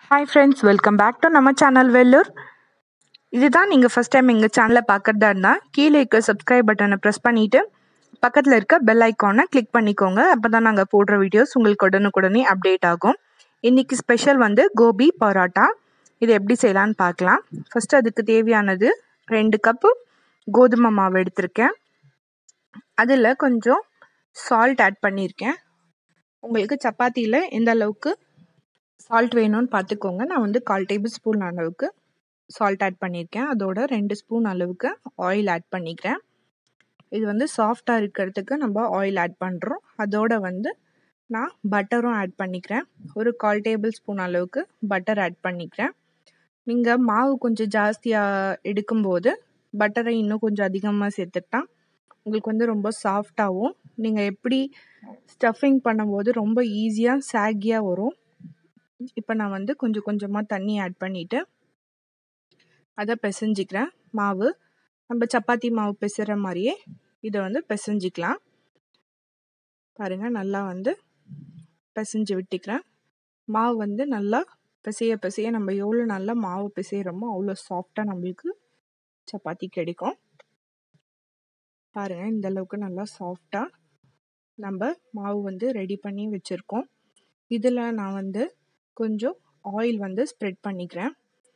hi friends welcome back to நம்ம channel Vellore இதுதான் நீங்கள் ஃபஸ்ட் டைம் எங்கள் சேனலை பார்க்குறதா இருந்தால் கீழே இருக்க சப்ஸ்கிரைப் பட்டனை ப்ரெஸ் பண்ணிவிட்டு பக்கத்தில் இருக்க பெல் ஐக்கானை கிளிக் பண்ணிக்கோங்க அப்போ தான் நாங்கள் போடுற வீடியோஸ் உங்களுக்கு உடனுக்குடனே அப்டேட் ஆகும் இன்றைக்கி ஸ்பெஷல் வந்து கோபி பரோட்டா இது எப்படி செய்யலான்னு பார்க்கலாம் ஃபஸ்ட்டு அதுக்கு தேவையானது ரெண்டு கப்பு கோதுமை மாவு எடுத்திருக்கேன் அதில் கொஞ்சம் சால்ட் ஆட் பண்ணியிருக்கேன் உங்களுக்கு சப்பாத்தியில் எந்த அளவுக்கு சால்ட் வேணும்னு பார்த்துக்கோங்க நான் வந்து கால் டேபிள் ஸ்பூன் அளவுக்கு சால்ட் ஆட் பண்ணியிருக்கேன் அதோட ரெண்டு ஸ்பூன் அளவுக்கு ஆயில் ஆட் பண்ணிக்கிறேன் இது வந்து சாஃப்டாக இருக்கிறதுக்கு நம்ம ஆயில் ஆட் பண்ணுறோம் அதோட வந்து நான் பட்டரும் ஆட் பண்ணிக்கிறேன் ஒரு கால் டேபிள் ஸ்பூன் அளவுக்கு பட்டர் ஆட் பண்ணிக்கிறேன் நீங்கள் மாவு கொஞ்சம் ஜாஸ்தியாக எடுக்கும்போது பட்டரை இன்னும் கொஞ்சம் அதிகமாக சேர்த்துக்கிட்டா உங்களுக்கு வந்து ரொம்ப சாஃப்டாகவும் நீங்கள் எப்படி ஸ்டஃபிங் பண்ணும்போது ரொம்ப ஈஸியாக சாகியாக வரும் இப்போ நான் வந்து கொஞ்சம் கொஞ்சமாக தண்ணி ஆட் பண்ணிவிட்டு அதை பிசைஞ்சிக்கிறேன் மாவு நம்ம சப்பாத்தி மாவு பிசுற மாதிரியே இதை வந்து பிசைஞ்சிக்கலாம் பாருங்கள் நல்லா வந்து பிசைஞ்சு விட்டுக்கிறேன் மாவு வந்து நல்லா பிசைய பிசைய நம்ம எவ்வளோ நல்லா மாவு பிசைகிறோமோ அவ்வளோ சாஃப்டாக நம்மளுக்கு சப்பாத்தி கிடைக்கும் பாருங்கள் இந்த அளவுக்கு நல்லா சாஃப்டாக நம்ம மாவு வந்து ரெடி பண்ணி வச்சுருக்கோம் இதில் நான் வந்து கொஞ்சம் ஆயில் வந்து ஸ்ப்ரெட் பண்ணிக்கிறேன்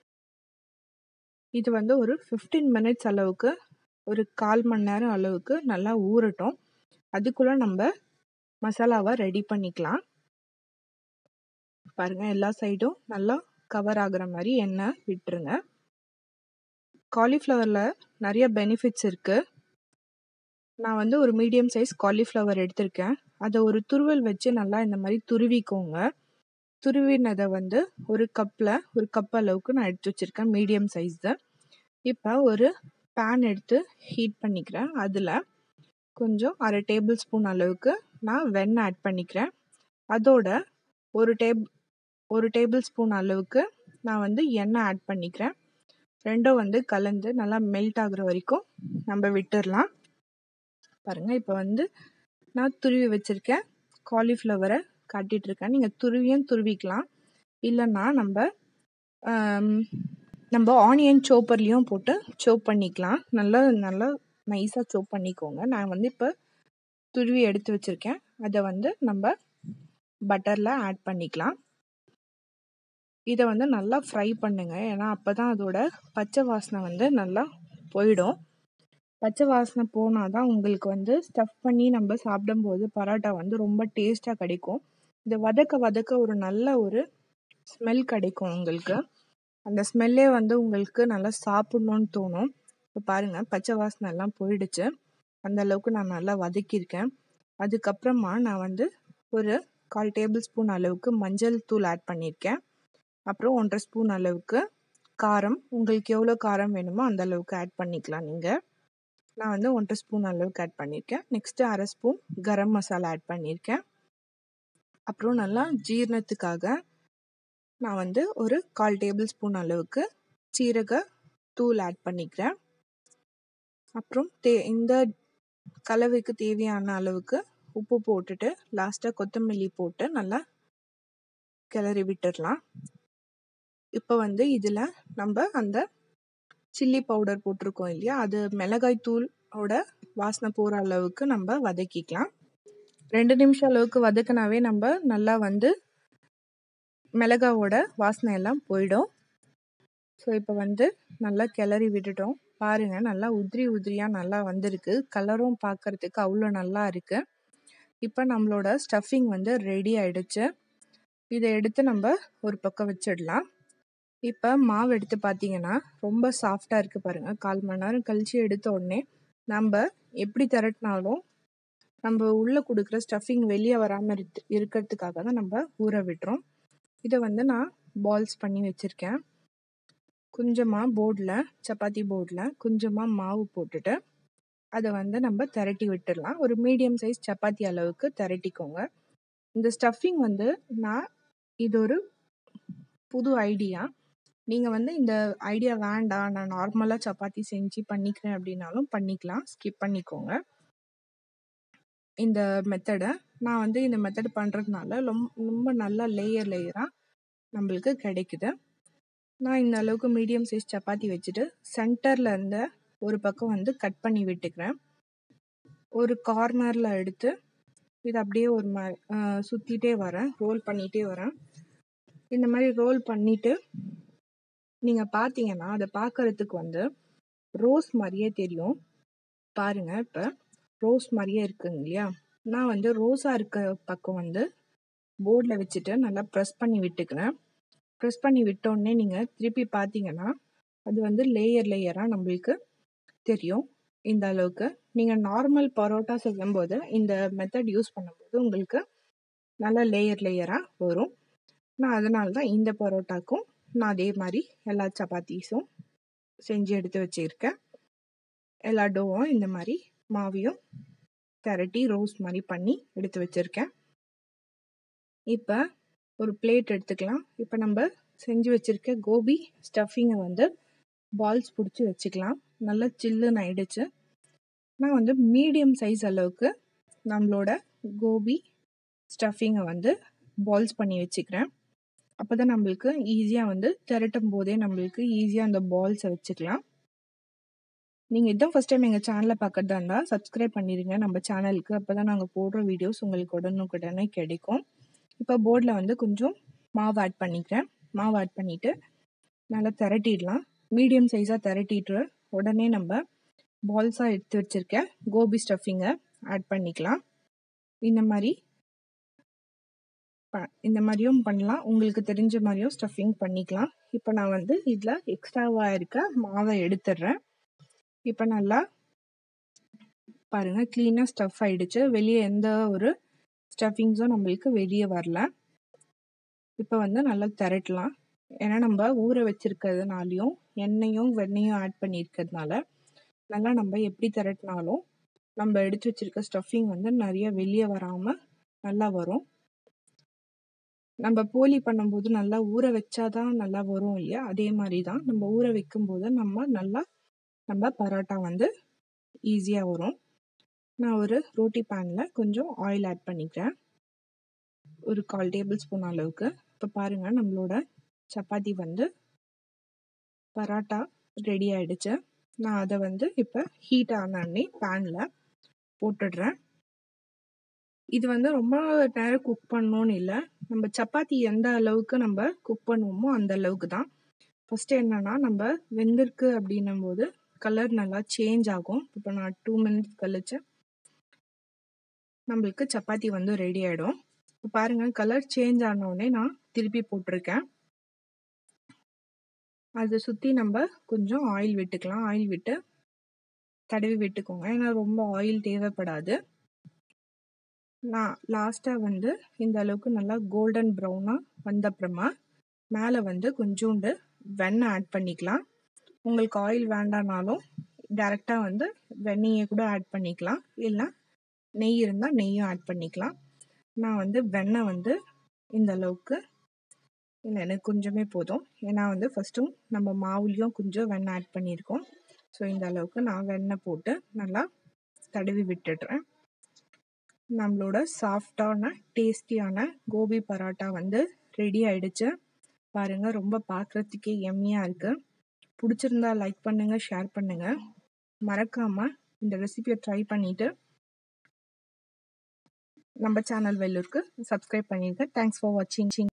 இது வந்து ஒரு ஃபிஃப்டீன் மினிட்ஸ் அளவுக்கு ஒரு கால் மணி நேரம் அளவுக்கு நல்லா ஊறட்டும் அதுக்குள்ளே நம்ம மசாலாவை ரெடி பண்ணிக்கலாம் பாருங்கள் எல்லா சைடும் நல்லா கவர் ஆகுற மாதிரி எண்ணெய் விட்டுருங்க காலிஃப்ளவரில் நிறைய பெனிஃபிட்ஸ் இருக்குது நான் வந்து ஒரு மீடியம் சைஸ் காலிஃப்ளவர் எடுத்திருக்கேன் அதை ஒரு துருவல் வச்சு நல்லா இந்த மாதிரி துருவிக்கோங்க துருவினதை வந்து ஒரு கப்பில் ஒரு கப் அளவுக்கு நான் எடுத்து வச்சுருக்கேன் மீடியம் சைஸு இப்போ ஒரு பேன் எடுத்து ஹீட் பண்ணிக்கிறேன் அதில் கொஞ்சம் அரை டேபிள் ஸ்பூன் அளவுக்கு நான் வெண்ணெய் ஆட் பண்ணிக்கிறேன் அதோட ஒரு டேப் ஒரு டேபிள் ஸ்பூன் அளவுக்கு நான் வந்து எண்ணெய் ஆட் பண்ணிக்கிறேன் ரெண்டும் வந்து கலந்து நல்லா மெல்ட் ஆகுற வரைக்கும் நம்ம விட்டுடலாம் பாருங்கள் இப்போ வந்து நான் துருவி வச்சுருக்கேன் காலிஃப்ளவரை காட்டிகிட்ருக்கேன் நீங்கள் துருவியும் துருவிக்கலாம் இல்லைன்னா நம்ம நம்ம ஆனியன் சோப்பர்லேயும் போட்டு சோப் பண்ணிக்கலாம் நல்லா நல்லா நைஸாக சோப் பண்ணிக்கோங்க நான் வந்து இப்போ துருவி எடுத்து வச்சுருக்கேன் அதை வந்து நம்ம பட்டரில் ஆட் பண்ணிக்கலாம் இதை வந்து நல்லா ஃப்ரை பண்ணுங்க ஏன்னா அப்போ தான் அதோட பச்சை வாசனை வந்து நல்லா போயிடும் பச்சை வாசனை போனால் தான் உங்களுக்கு வந்து ஸ்டஃப் பண்ணி நம்ம சாப்பிடும்போது பரோட்டா வந்து ரொம்ப டேஸ்ட்டாக கிடைக்கும் இதை வதக்க வதக்க ஒரு நல்ல ஒரு ஸ்மெல் கிடைக்கும் உங்களுக்கு அந்த ஸ்மெல்லே வந்து உங்களுக்கு நல்லா சாப்பிட்ணுன்னு தோணும் இப்போ பாருங்கள் பச்சை வாசனை எல்லாம் போயிடுச்சு அந்த அளவுக்கு நான் நல்லா வதக்கியிருக்கேன் அதுக்கப்புறமா நான் வந்து ஒரு கால் டேபிள் ஸ்பூன் அளவுக்கு மஞ்சள் தூள் ஆட் பண்ணியிருக்கேன் அப்புறம் ஒன்றரை ஸ்பூன் அளவுக்கு காரம் உங்களுக்கு எவ்வளோ காரம் வேணுமோ அந்த அளவுக்கு ஆட் பண்ணிக்கலாம் நீங்கள் நான் வந்து ஒன்றரை ஸ்பூன் அளவுக்கு ஆட் பண்ணியிருக்கேன் நெக்ஸ்ட்டு அரை ஸ்பூன் கரம் மசாலா ஆட் பண்ணியிருக்கேன் அப்புறம் நல்லா ஜீரணத்துக்காக நான் வந்து ஒரு கால் டேபிள் ஸ்பூன் அளவுக்கு சீரக தூள் ஆட் பண்ணிக்கிறேன் அப்புறம் தே இந்த கலவைக்கு தேவையான அளவுக்கு உப்பு போட்டுட்டு லாஸ்ட்டாக கொத்தமல்லி போட்டு நல்லா கிளறி விட்டுடலாம் இப்போ வந்து இதில் நம்ம அந்த சில்லி பவுடர் போட்டிருக்கோம் இல்லையா அது மிளகாய் தூளோட வாசனை போகிற அளவுக்கு நம்ம வதக்கிக்கலாம் ரெண்டு நிமிஷம் அளவுக்கு வதக்கினாவே நம்ம நல்லா வந்து மிளகாவோட வாசனை எல்லாம் போயிடும் ஸோ இப்போ வந்து நல்லா கிளறி விட்டுட்டோம் பாருங்கள் நல்லா உதிரி உதிரியாக நல்லா வந்திருக்கு கலரும் பார்க்குறதுக்கு அவ்வளோ நல்லா இருக்குது இப்போ நம்மளோட ஸ்டஃபிங் வந்து ரெடி ஆயிடுச்சு இதை எடுத்து நம்ம ஒரு பக்கம் வச்சிடலாம் இப்போ மாவு எடுத்து பார்த்தீங்கன்னா ரொம்ப சாஃப்டாக இருக்குது பாருங்கள் கால் மணி நேரம் கழித்து எடுத்த உடனே நம்ம எப்படி திரட்டினாலும் நம்ம உள்ளே கொடுக்குற ஸ்டஃபிங் வெளியே வராமல் இருக்கு இருக்கிறதுக்காக தான் நம்ம ஊற விட்டுறோம் இதை வந்து நான் பால்ஸ் பண்ணி வச்சுருக்கேன் கொஞ்சமாக போர்டில் சப்பாத்தி போர்டில் கொஞ்சமாக மாவு போட்டுட்டு அதை வந்து நம்ம திரட்டி விட்டுடலாம் ஒரு மீடியம் சைஸ் சப்பாத்தி அளவுக்கு திரட்டிக்கோங்க இந்த ஸ்டஃபிங் வந்து நான் இது ஒரு புது ஐடியா நீங்கள் வந்து இந்த ஐடியா வேண்டாம் நான் நார்மலாக சப்பாத்தி செஞ்சு பண்ணிக்கிறேன் அப்படின்னாலும் பண்ணிக்கலாம் ஸ்கிப் பண்ணிக்கோங்க இந்த மெத்தடை நான் வந்து இந்த மெத்தட் பண்ணுறதுனால ரொம்ப ரொம்ப நல்லா லேயர் லேயராக நம்மளுக்கு கிடைக்குது நான் இந்த அளவுக்கு மீடியம் சைஸ் சப்பாத்தி வச்சுட்டு சென்டரில் இருந்த ஒரு பக்கம் வந்து கட் பண்ணி விட்டுக்கிறேன் ஒரு கார்னரில் எடுத்து இது அப்படியே ஒரு மா சுற்றிட்டே வரேன் ரோல் பண்ணிகிட்டே வரேன் இந்த மாதிரி ரோல் பண்ணிவிட்டு நீங்கள் பார்த்தீங்கன்னா அதை பார்க்கறதுக்கு வந்து ரோஸ் மாதிரியே தெரியும் பாருங்க இப்போ ரோஸ் மாதிரியே இருக்குங்க இல்லையா நான் வந்து ரோஸாக இருக்க பக்கம் வந்து போர்டில் வச்சுட்டு நல்லா ப்ரெஸ் பண்ணி விட்டுக்கிறேன் ப்ரெஸ் பண்ணி விட்டோடனே நீங்கள் திருப்பி பார்த்தீங்கன்னா அது வந்து லேயர் லேயராக நம்மளுக்கு தெரியும் இந்த அளவுக்கு நீங்கள் நார்மல் பரோட்டா செய்யும்போது இந்த மெத்தட் யூஸ் பண்ணும்போது உங்களுக்கு நல்லா லேயர் லேயராக வரும் நான் அதனால தான் இந்த பரோட்டாக்கும் நான் அதே மாதிரி எல்லா சப்பாத்தீஸும் செஞ்சு எடுத்து வச்சுருக்கேன் எல்லா டோவும் இந்த மாதிரி மாவையும் திரட்டி ரோஸ் மாதிரி பண்ணி எடுத்து வச்சுருக்கேன் இப்போ ஒரு பிளேட் எடுத்துக்கலாம் இப்போ நம்ம செஞ்சு வச்சுருக்க கோபி ஸ்டஃபிங்கை வந்து பால்ஸ் பிடிச்சி வச்சுக்கலாம் நல்லா சில்லுன்னு ஆயிடுச்சு நான் வந்து மீடியம் சைஸ் அளவுக்கு நம்மளோட கோபி ஸ்டஃபிங்கை வந்து பால்ஸ் பண்ணி வச்சுக்கிறேன் அப்போ தான் நம்மளுக்கு ஈஸியாக வந்து திரட்டும் போதே நம்மளுக்கு ஈஸியாக அந்த பால்ஸை வச்சுக்கலாம் நீங்கள் இதான் ஃபஸ்ட் டைம் எங்கள் சேனலை பார்க்கறதா இருந்தால் சப்ஸ்கிரைப் பண்ணிடுங்க நம்ம சேனலுக்கு அப்போ தான் நாங்கள் போடுற வீடியோஸ் உங்களுக்கு உடனுக்குடனே கிடைக்கும் இப்போ போர்டில் வந்து கொஞ்சம் மாவு ஆட் பண்ணிக்கிறேன் மாவு ஆட் பண்ணிவிட்டு நல்லா திரட்டிடலாம் மீடியம் சைஸாக திரட்டிட்டு உடனே நம்ம பால்ஸாக எடுத்து வச்சுருக்க கோபி ஸ்டஃபிங்கை ஆட் பண்ணிக்கலாம் இந்த மாதிரி இந்த மாதிரியும் பண்ணலாம் உங்களுக்கு தெரிஞ்ச மாதிரியும் ஸ்டஃபிங் பண்ணிக்கலாம் இப்போ நான் வந்து இதில் எக்ஸ்ட்ராவாக இருக்க மாவை எடுத்துடுறேன் இப்போ நல்லா பாருங்கள் க்ளீனாக ஸ்டஃப் ஆகிடுச்சு வெளியே எந்த ஒரு ஸ்டஃபிங்ஸும் நம்மளுக்கு வெளியே வரல இப்போ வந்து நல்லா திரட்டலாம் ஏன்னா நம்ம ஊற வச்சிருக்கிறதுனாலையும் எண்ணெயும் வெண்ணெயும் ஆட் பண்ணியிருக்கிறதுனால நல்லா நம்ம எப்படி திரட்டினாலும் நம்ம எடுத்து வச்சிருக்க ஸ்டஃபிங் வந்து நிறைய வெளியே வராமல் நல்லா வரும் நம்ம போலி பண்ணும்போது நல்லா ஊற வச்சாதான் நல்லா வரும் இல்லையா அதே மாதிரி தான் நம்ம ஊற வைக்கும்போது நம்ம நல்லா நம்ம பரோட்டா வந்து ஈஸியாக வரும் நான் ஒரு ரோட்டி பேனில் கொஞ்சம் ஆயில் ஆட் பண்ணிக்கிறேன் ஒரு கால் டேபிள் ஸ்பூன் அளவுக்கு இப்போ பாருங்கள் நம்மளோட சப்பாத்தி வந்து பரோட்டா ரெடி ஆயிடுச்சு நான் அதை வந்து இப்போ ஹீட் ஆனே பேனில் போட்டுடுறேன் இது வந்து ரொம்ப நேரம் குக் பண்ணணும்னு இல்லை நம்ம சப்பாத்தி எந்த அளவுக்கு நம்ம குக் பண்ணுவோமோ அந்த அளவுக்கு தான் ஃபஸ்ட்டு என்னென்னா நம்ம வெந்திருக்கு அப்படின்னும் போது கலர் நல்லா சேஞ்ச் ஆகும் இப்போ நான் டூ மினிட்ஸ் கழிச்சு நம்மளுக்கு சப்பாத்தி வந்து ரெடி ஆகிடும் இப்போ பாருங்கள் கலர் சேஞ்ச் ஆனோடனே நான் திருப்பி போட்டிருக்கேன் அதை சுற்றி நம்ம கொஞ்சம் ஆயில் விட்டுக்கலாம் ஆயில் விட்டு தடவி விட்டுக்கோங்க ஏன்னா ரொம்ப ஆயில் தேவைப்படாது நான் லாஸ்ட்டாக வந்து இந்த அளவுக்கு நல்லா கோல்டன் ப்ரௌனாக வந்த அப்புறமா மேலே வந்து கொஞ்சோண்டு வெண்ணெய் ஆட் பண்ணிக்கலாம் உங்களுக்கு ஆயில் வேண்டானாலும் டேரெக்டாக வந்து வெண்ணெயை கூட ஆட் பண்ணிக்கலாம் இல்லை நெய் இருந்தால் நெய்யும் ஆட் பண்ணிக்கலாம் நான் வந்து வெண்ணெய் வந்து இந்த அளவுக்கு இல்லை எனக்கு கொஞ்சமே போதும் ஏன்னா வந்து ஃபஸ்ட்டும் நம்ம மாவுலேயும் கொஞ்சம் வெண்ணெய் ஆட் பண்ணியிருக்கோம் ஸோ இந்த அளவுக்கு நான் வெண்ணெய் போட்டு நல்லா தடவி விட்டுடுறேன் நம்மளோட சாஃப்டான டேஸ்டியான கோபி பரோட்டா வந்து ரெடி ஆயிடுச்சு பாருங்கள் ரொம்ப பார்க்குறதுக்கே எம்மியாக இருக்குது பிடிச்சிருந்தா லைக் பண்ணுங்கள் ஷேர் பண்ணுங்கள் மறக்காமல் இந்த ரெசிபியை ட்ரை பண்ணிவிட்டு நம்ம சேனல் வெள்ளூருக்கு சப்ஸ்கிரைப் பண்ணிடுங்க தேங்க்ஸ் ஃபார் வாட்சிங்